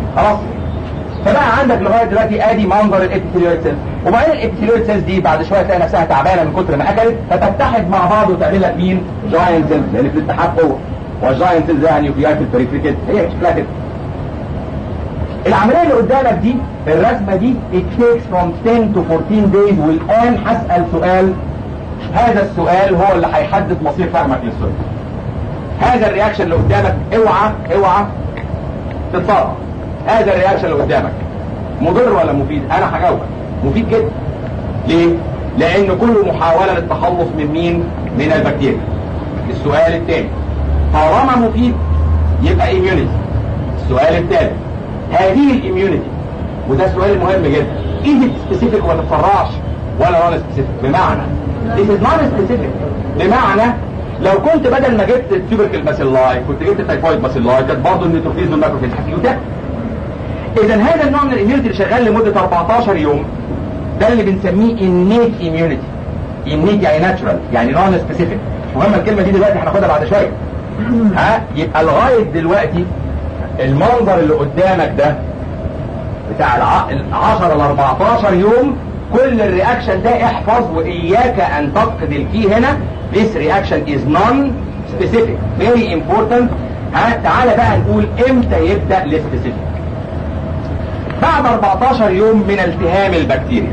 A: خلاص فبقى عندك لغايه دلوقتي ادي منظر الابيثيليويد سيلز وبعدين الابيثيليويد سيلز دي بعد شويه تلاقي نفسها تعبانه من كتر ما اكلت فتتحد مع بعض وتعمل لك مين؟ جاينت سيلز لان في الاتحاد قوه والجاينت سيلز يعني نيوكلياي في البريفري كده هي شكلها كده العمليه اللي قدامك دي الرسمه دي it takes from 10 to 14 days والان هسال سؤال هذا السؤال هو اللي هيحدد مصير فهمك للسؤال هذا الرياكشن اللي قدامك اوعى اوعى تتصرف هذا الرياكشن اللي قدامك مضر ولا مفيد انا هجاوبك مفيد جدا ليه لان كل محاوله للتخلص من مين من البكتيريا السؤال الثاني طالما مفيد يبقى immunity السؤال الثالث هذه الاميونيتي وده سؤال مهم جدا is it specific وما تتفرعش ولا non specific بمعنى this is non specific بمعنى لو كنت بدل ما جبت تيوبركل باسيلاي كنت جبت تايفويد باسيلاي كانت برضه النيوتروفيز والماكروفيز هتيجي اذا هذا النوع من الاميونيتي اللي شغال لمده 14 يوم ده اللي بنسميه innate immunity innate يعني natural يعني non specific مهم الكلمه دي دلوقتي هناخدها بعد شويه ها يبقى لغايه دلوقتي المنظر اللي قدامك ده بتاع ال 10 ل 14 يوم كل الرياكشن ده احفظ واياك ان تفقد الكي هنا this reaction is non specific very important ها تعالى بقى نقول امتى يبدا السبيسيفيك بعد 14 يوم من التهام البكتيريا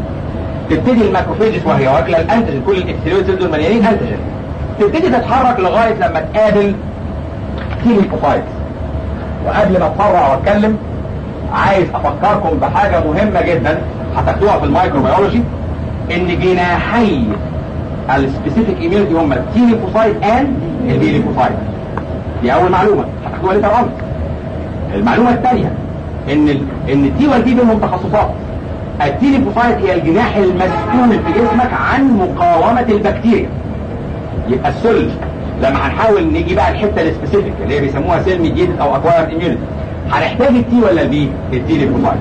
A: تبتدي الماكروفيجز وهي واكله الانتيجين كل الابثيليويد دول مليانين انتيجين تبتدي تتحرك لغايه لما تقابل كيميكوفايتس وقبل ما اتفرع واتكلم عايز افكركم بحاجه مهمه جدا هتاخدوها في الميكروبيولوجي ان جناحي السبيسيفيك ايميونيتي هم التي ليفوسايت اند البي ليفوسايت دي اول معلومه هتاخدوها ليتر اون المعلومه الثانيه ان ال ان التي والبي بينهم تخصصات التي ليفوسايت هي الجناح المسؤول في جسمك عن مقاومه البكتيريا يبقى السل لما هنحاول نيجي بقى الحته السبيسيفيك اللي هي بيسموها سيل ميديتد او اكوايرد اميونيتي هنحتاج التي ولا البي؟ التي ليمفوسايت.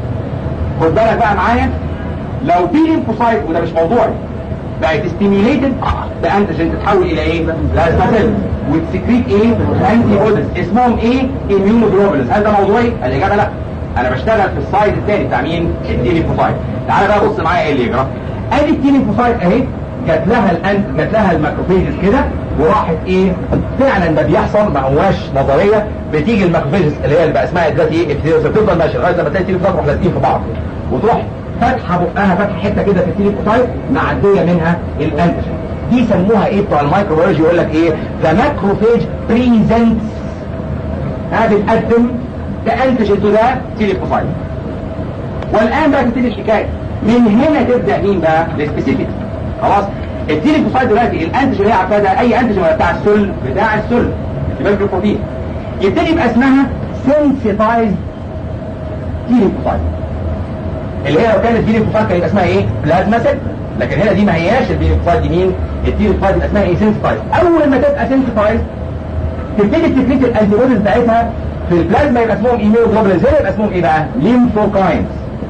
A: خد بالك بقى معايا لو تي ليمفوسايت وده مش موضوعي بقت ستيميوليتد بانتيجين تتحول الى ايه؟ بلازما سيل وتسكريت ايه؟ انتي بوديز اسمهم ايه؟ اميونوجلوبولينز هل ده موضوعي؟ الاجابه لا انا بشتغل في السايد الثاني بتاع مين؟ التي ليمفوسايت. تعالى بقى بص معايا ايه اللي يجرى. ادي التي ليمفوسايت اهي جات لها الانت جات لها الماكروفيجز كده وراحت ايه فعلا ده بيحصل ما هواش نظريه بتيجي الماكروفيجز اللي هي اللي بقى اسمها دلوقتي ايه ابتدائي بتفضل ماشيه لغايه لما تلاقي تيجي تروح لازقين في بعض وتروح فاتحه بقها فاتحه حته كده في التيليكوتايب معديه منها الانتيجين دي سموها ايه بتوع الميكروبيولوجي يقول لك ايه ذا ماكروفيج بريزنتس هذا بتقدم ده انتيجين تو ده تيليكوتايب والان بقى تبتدي الحكايه من هنا تبدا مين بقى السبيسيفيك خلاص التيليكوسايد دلوقتي الانتيجين اللي هي عارفاه ده اي انتيجين ولا بتاع السل بتاع السل انتباه البروتين يبتدي يبقى اسمها سنسيتايز تيليكوسايد اللي هي لو كانت تيليكوسايد كان يبقى اسمها ايه؟ بلازما سيل لكن هنا دي ما هياش التيليكوسايد دي مين؟ التيليكوسايد يبقى اسمها ايه؟ سنسيتايز اول ما تبقى سنسيتايز تبتدي تكريت الانتيبوديز بتاعتها في البلازما يبقى اسمهم ايميوجلوبولينز هنا يبقى اسمهم ايه بقى؟ ليمفوكاينز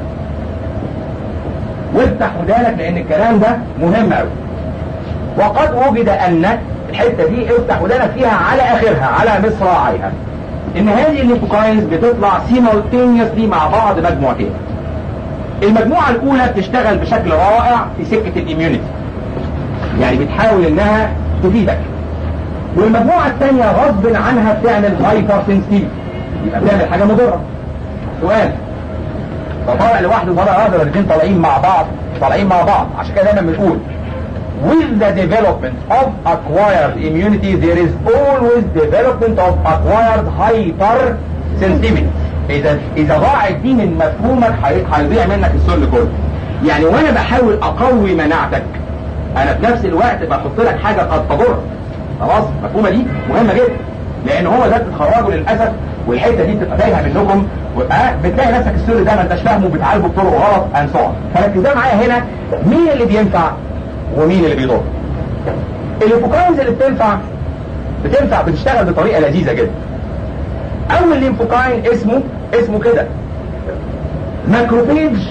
A: وافتح ودانك لان الكلام ده مهم قوي وقد وجد ان الحته دي افتح ودانك فيها على اخرها على مصراعيها ان هذه الليمفوكاينز بتطلع سيمولتينيوسلي مع بعض مجموعتين المجموعه الاولى بتشتغل بشكل رائع في سكه الاميونيتي يعني بتحاول انها تفيدك والمجموعه الثانيه غصب عنها بتعمل هايبر سنسيتيف يبقى بتعمل حاجه مضره سؤال فطالع لوحده طالع واحد ولا الاثنين طالعين مع بعض طالعين مع بعض عشان كده دايما بنقول with the development of acquired immunity there is always development of acquired hyper sensitivity اذا اذا ضاعت دي من مفهومك هيضيع منك السل كله يعني وانا بحاول اقوي مناعتك انا في نفس الوقت بحط لك حاجه قد تضر خلاص المفهومه دي مهمه جدا لان هو ده بتخرجه للاسف والحته دي بتبقى تايهه منكم بتلاقي نفسك السر ده ما انتش فاهمه بتعالجه بطرق غلط اند سو فركز معايا هنا مين اللي بينفع ومين اللي بيضر الليمفوكاينز اللي بتنفع بتنفع بتشتغل بطريقه لذيذه جدا اول ليمفوكاين اسمه اسمه كده ماكروفيج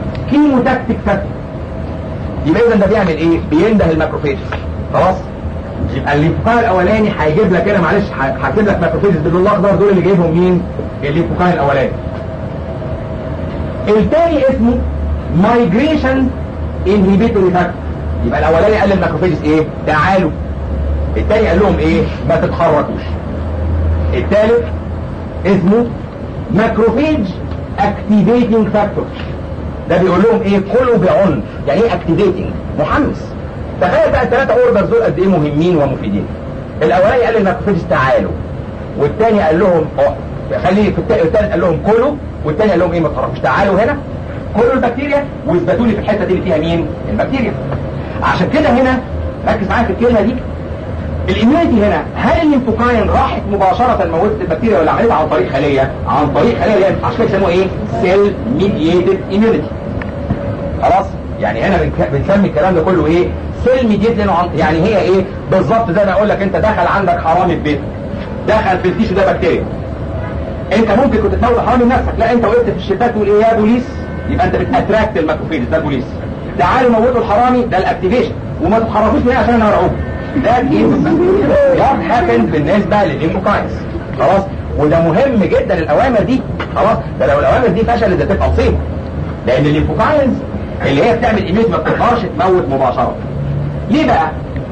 A: كيموتاكتيك فاكتور يبقى اذا ده بيعمل ايه بينده الماكروفيج خلاص يبقى الليمفوكاين الاولاني هيجيب لك هنا معلش هكتب لك ماكروفيجز باللون الاخضر دول اللي جايبهم مين؟ الليمفوكاين الاولاني الثاني اسمه مايجريشن انهيبيتوري فاكتور يبقى الاولاني قال للماكروفيجز ايه؟ تعالوا الثاني قال لهم ايه؟ ما تتحركوش الثالث اسمه ماكروفيج اكتيفيتنج فاكتور ده بيقول لهم ايه كلوا بعنف يعني ايه اكتيفيتنج محمس تخيل بقى الثلاثه اوردرز دول قد ايه مهمين ومفيدين الاولاني قال للماكروفيج تعالوا والثاني قال لهم اه خليه في الثالث قال لهم كلوا والثاني قال لهم ايه ما تخرجوش تعالوا هنا كلوا البكتيريا واثبتوا لي في الحته دي اللي فيها مين البكتيريا عشان كده هنا ركز معايا في الكلمه دي الاميونيتي هنا هل الليمفوكاين راحت مباشره موتت البكتيريا ولا عملتها عن طريق خليه عن طريق خليه يعني عشان كده بيسموها ايه سيل ميدييتد اميونيتي خلاص يعني هنا بنسمي الكلام ده كله ايه سيل ميدييتد يعني هي ايه بالظبط زي ما اقول لك انت دخل عندك حرامي في بيتك دخل في التيشو ده بكتيريا انت ممكن كنت تموت حرامي نفسك لا انت وقفت في الشباك تقول ايه يا بوليس يبقى انت بتاتراكت الماكروفيج ده البوليس تعالوا موتوا الحرامي ده الاكتيفيشن وما تتحركوش من عشان انا مرعوب ده وات هابن بالنسبه للليمفوكاينز خلاص وده مهم جدا الاوامر دي خلاص ده لو الاوامر دي فشلت ده تبقى مصيبه لان الليمفوكاينز اللي هي بتعمل ايميج ما بتقدرش تموت مباشره ليه بقى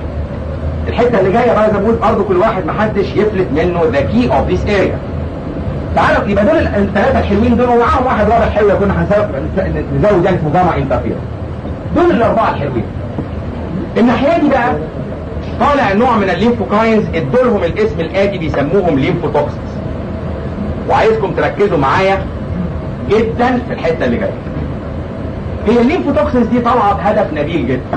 A: الحته اللي جايه بقى زي ما بقول برضه كل واحد ما حدش يفلت منه ذا كي اوف ذيس اريا تعالوا يبقى دول الثلاثه الحلوين دول ومعاهم واحد رابع حلو كنا هنزود يعني اسمه جاما انترفير دول الاربعه الحلوين الناحيه دي بقى طالع نوع من الليمفوكاينز ادولهم الاسم الاتي بيسموهم ليمفوتوكسينز وعايزكم تركزوا معايا جدا في الحته اللي جايه هي الليمفوتوكسينز دي طالعه بهدف نبيل جدا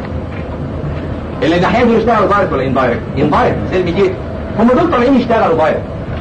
A: اللي الناحيه دي يشتغلوا دايركت ولا اندايركت اندايركت سيل ميديت هم دول طالعين يشتغلوا دايركت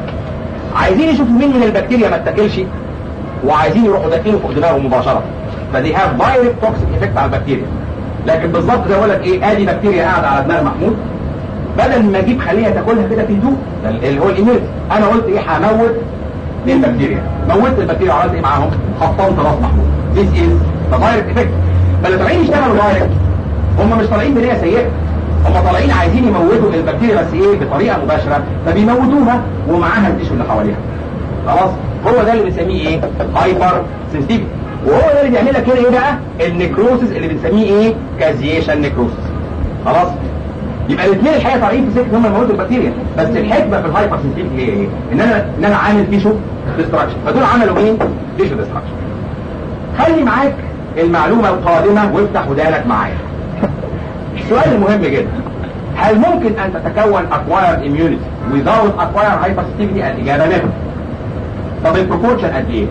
A: عايزين يشوفوا مين من البكتيريا ما اتاكلش وعايزين يروحوا داخلين فوق دماغهم مباشره فدي هاف دايركت توكسيك افكت على البكتيريا لكن بالظبط زي ما بقول لك ايه ادي بكتيريا قاعده على دماغ محمود بدل ما اجيب خليه تاكلها كده في هدوء اللي هو الاميونيتي انا قلت ايه هموت البكتيريا موتت البكتيريا وعملت ايه معاهم خطمت راس محمود ذيس از ذا دايركت افكت فاللي طالعين يشتغلوا دايركت هم مش طالعين بنيه سيئه هم طالعين عايزين يموتوا البكتيريا بس ايه بطريقه مباشره فبيموتوها ومعاها التيشو اللي حواليها خلاص هو ده اللي بنسميه ايه هايبر سنسيتيفيتي وهو ده اللي بيعمل لك هنا ايه بقى النيكروسيس اللي بنسميه ايه كازيشن نيكروسيس خلاص يبقى الاثنين الحقيقه طالعين في سكه هم يموتوا البكتيريا بس الحكمه في الهايبر سنسيتيفيتي هي ايه ان انا ان انا عامل تيشو ديستراكشن فدول عملوا ايه تيشو ديستراكشن خلي معاك المعلومه القادمه وافتح ودانك معايا السؤال المهم جدا هل ممكن ان تتكون acquired immunity without acquired hypersensitivity الاجابه نعم طب البروبورشن قد ايه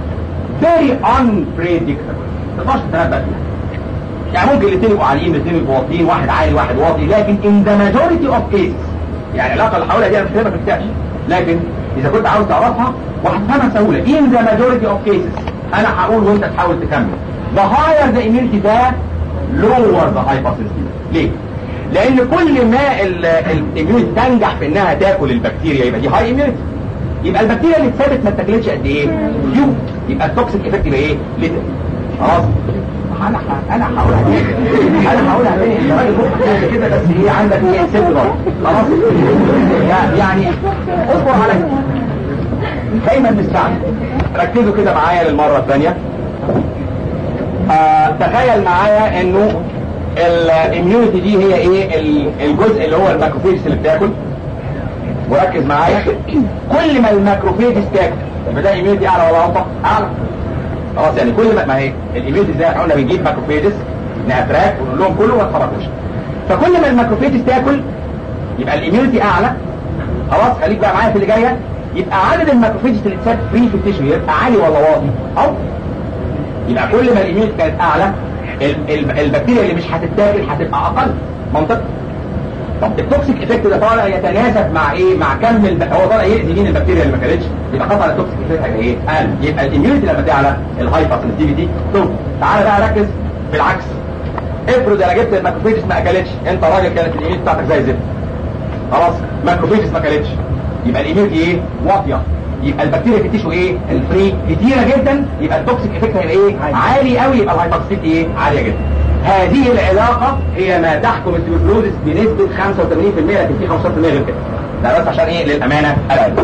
A: very unpredictable ما تقدرش تتنبأ فيها يعني ممكن الاثنين يبقوا عاليين الاثنين يبقوا واطيين واحد عالي واحد واطي لكن in the majority of cases يعني العلاقه اللي حواليها دي انا مش كاتبها في الكتاب لكن اذا كنت عاوز تعرفها وهتفهمها سهوله in the majority of cases انا هقول وانت تحاول تكمل the higher the immunity ده lower the hypersensitivity ليه؟ لان كل ما الاميونيتي تنجح في انها تاكل البكتيريا يبقى دي هاي اميونيتي يبقى البكتيريا اللي اتثبت ما اتاكلتش قد ايه؟ فيو يبقى التوكسيك افكت يبقى ايه؟ ليتر خلاص انا انا هقولها تاني انا هقولها تاني يا راجل روح كده بس ايه عندك ايه ست دولار خلاص يعني اصبر عليا دايما نستعمل ركزوا كده معايا للمره الثانيه آه تخيل معايا انه الاميونيتي دي هي ايه الجزء اللي هو الماكروفيجز اللي بتاكل وركز معايا كل ما الماكروفيجز تاكل يبقى ده اميونيتي اعلى ولا اوطى اعلى خلاص يعني كل ما ما هي الاميونيتي زي ما قلنا بنجيب ماكروفيجز ناتراك ونقول لهم كلوا ما تخرجوش فكل ما الماكروفيجز تاكل يبقى الاميونيتي اعلى خلاص خليك بقى معايا في اللي جايه يبقى عدد الماكروفيجز اللي اتساب فري في التيشو يبقى عالي ولا واطي او يبقى كل ما الاميونيتي كانت اعلى البكتيريا اللي مش هتتاكل هتبقى اقل منطقي طب التوكسيك افكت ده طالع يتناسب مع ايه مع كم الب... هو طالع يأذي مين البكتيريا اللي ما كانتش يبقى قطع التوكسيك افكت هيبقى ايه قل يبقى الاميونيتي لما تعلى الهايبر سنسيتيفيتي تقل تعالى بقى ركز بالعكس افرض انا جبت الماكروفيجز ما اكلتش انت راجل كانت الاميونيتي بتاعتك زي الزفت خلاص ماكروفيجز ما اكلتش يبقى الاميونيتي ايه واطيه يبقى البكتيريا في التيشو ايه الفري كتيره جدا يبقى التوكسيك افكت هيبقى ايه عالي قوي يبقى الهايبر ايه عاليه جدا هذه العلاقة هي ما تحكم التيوبركلوزس بنسبة 85% لكن في 15% غير كده ده بس عشان ايه للأمانة العلم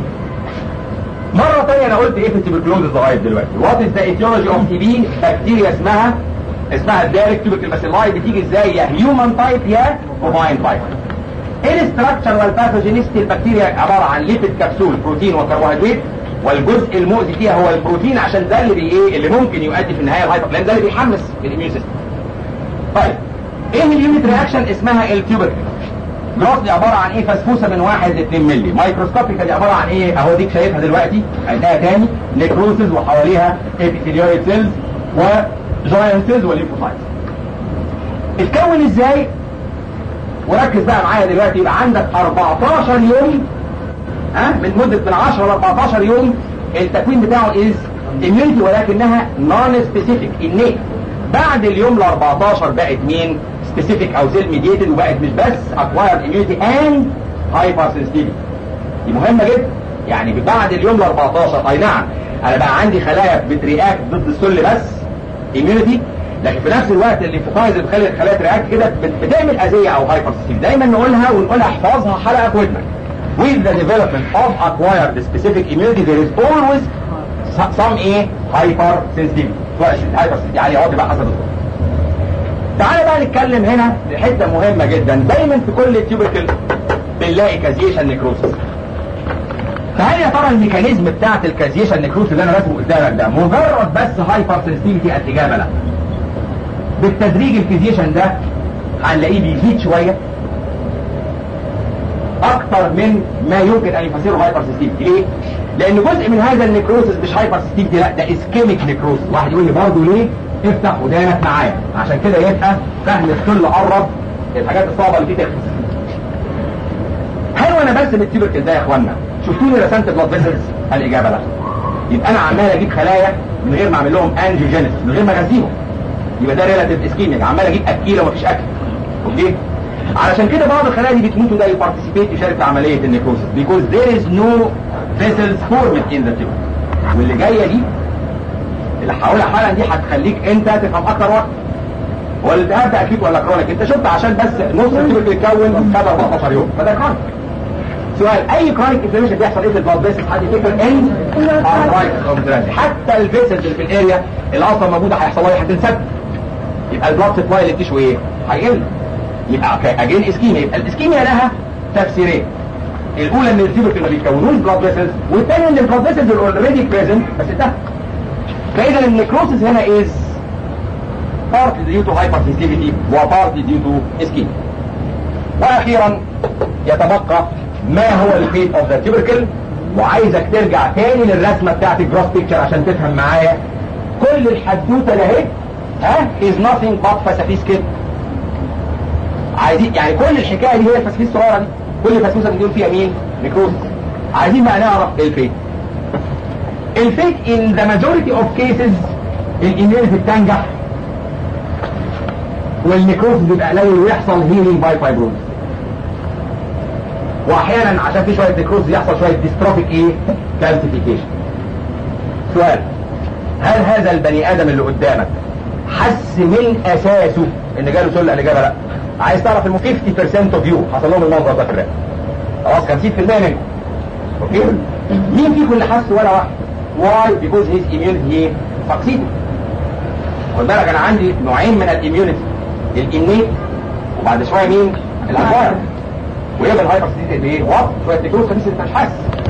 A: مرة تانية انا قلت ايه في التيوبركلوزس لغاية دلوقتي وات از ذا ايتيولوجي اوف تي بي بكتيريا اسمها اسمها الدايركت تيوبركل باسيلاي بتيجي ازاي يا هيومن تايب يا بوفاين تايب ايه الاستراكشر والباثوجينيستي البكتيريا عبارة عن ليبيد كبسول بروتين وكربوهيدرات والجزء المؤذي فيها هو البروتين عشان ده اللي بي ايه اللي ممكن يؤدي في النهايه الهايبر لان ده اللي بيحمس الاميون سيستم طيب ايه اليونت رياكشن اسمها التيوبركل جروس دي عباره عن ايه فسفوسه من 1 ل 2 مللي مايكروسكوبيكا دي عباره عن ايه اهو ديك شايفها دلوقتي عندها تاني نيكروسز وحواليها ابيثيليويد سيلز وجاينت سيلز وليمفوسايتس اتكون ازاي وركز بقى معايا دلوقتي يبقى عندك 14 يوم ها من مدة من 10 ل 14 يوم التكوين بتاعه از immunity ولكنها non specific innate بعد اليوم ال 14 بقت مين specific او سيل ميديتد وبقت مش بس acquired immunity and hypersensitivity دي مهمة جدا يعني بعد اليوم ال 14 اي نعم انا بقى عندي خلايا بترياكت ضد السل بس immunity لكن في نفس الوقت الليمفوسايتس اللي بتخلي الخلايا ترياكت كده بتعمل اذيه او هايبر دايما نقولها ونقولها احفظها حلقه في ودنك with the development of acquired specific immunity there is always some ايه hypersensitivity سواء hypersensitivity عالية واطي بقى حسب الظروف تعالى بقى نتكلم هنا لحته مهمه جدا دايما في كل تيوبركل بنلاقي كازيشن نيكروسس فهل يا ترى الميكانيزم بتاعت الكازيشن نيكروسس اللي انا راسمه قدامك ده مجرد بس هايبر سنسيتيفيتي الاجابه لا بالتدريج الكازيشن ده هنلاقيه بيزيد شويه اكتر من ما يمكن ان يفسره هايبر سنسيتيفيتي ليه؟ لان جزء من هذا النيكروسس مش هايبر سنسيتيفيتي لا ده اسكيميك نيكروسس واحد يقول لي برضه ليه؟ افتح ودانك معايا عشان كده يبقى فهم الكل قرب الحاجات الصعبه اللي فيه تخلص هل وانا برسم التيبركل ده يا اخوانا شفتوني رسمت بلاد فيسلز الاجابه لا يبقى انا عمال اجيب خلايا من غير ما اعمل لهم انجيوجينيس من غير ما اغذيهم يبقى ده ريلاتيف اسكيميك عمال اجيب اكيله ومفيش اكل اوكي علشان كده بعض الخلايا دي بتموت وده يبارتيسيبيت يشارك في عمليه النيكروسيس because there is no vessels formed in the tumor واللي جايه دي اللي هقولها حالا دي هتخليك انت تفهم اكتر وقت هو الالتهاب ده اكيد ولا كرونيك انت شفت عشان بس نص التيوب بيتكون خد 14 يوم فده كرونيك سؤال اي كرونيك انفلاميشن بيحصل ايه في البلاد فيسل حد يفتكر ان حتى الفيسلز اللي في الاريا اللي اصلا موجوده هيحصل لها هتنسد يبقى البلاد سبلاي اللي بتشوي ايه هيقل يبقى اجين اسكيميا يبقى الاسكيميا لها تفسيرين الاولى ان التيوبر ما بيتكونوش بلاد فيسلز والثانيه ان البلاد فيسلز اوريدي بريزنت بس انتهت فاذا النيكروسيس هنا is partly due to hypersensitivity وpartly due to ischemia واخيرا يتبقى ما هو الفيت اوف ذا تيبركل وعايزك ترجع تاني للرسمه بتاعت الجروس بيكتشر عشان تفهم معايا كل الحدوته ده اهي ها is nothing but فسافيس كده عايزين يعني كل الحكايه دي هي الفسافيس الصغيره دي كل فسفوسه بنقول فيها مين؟ نيكروز عايزين بقى نعرف ايه الفيت الفيت in the majority of cases الاميونيتي بتنجح والنيكروز بيبقى قليل ويحصل هيلينج باي فايبروز واحيانا عشان في شويه نيكروز يحصل شويه ديستروفيك ايه كالسيفيكيشن سؤال هل هذا البني ادم اللي قدامك حس من اساسه ان جاله سله الاجابه لا عايز تعرف الم 50% اوف يو حصل لهم المنظر ده في الرئه خلاص 50% منكم اوكي مين فيكم اللي حس ولا واحد واي بيكوز هيز اميونيتي سكسيد خد بالك انا عندي نوعين من الاميونيتي الانيت وبعد شويه مين الاكواير ويبقى الهايبر سيتي بايه وات شويه نيكروز خميس انت مش حاسس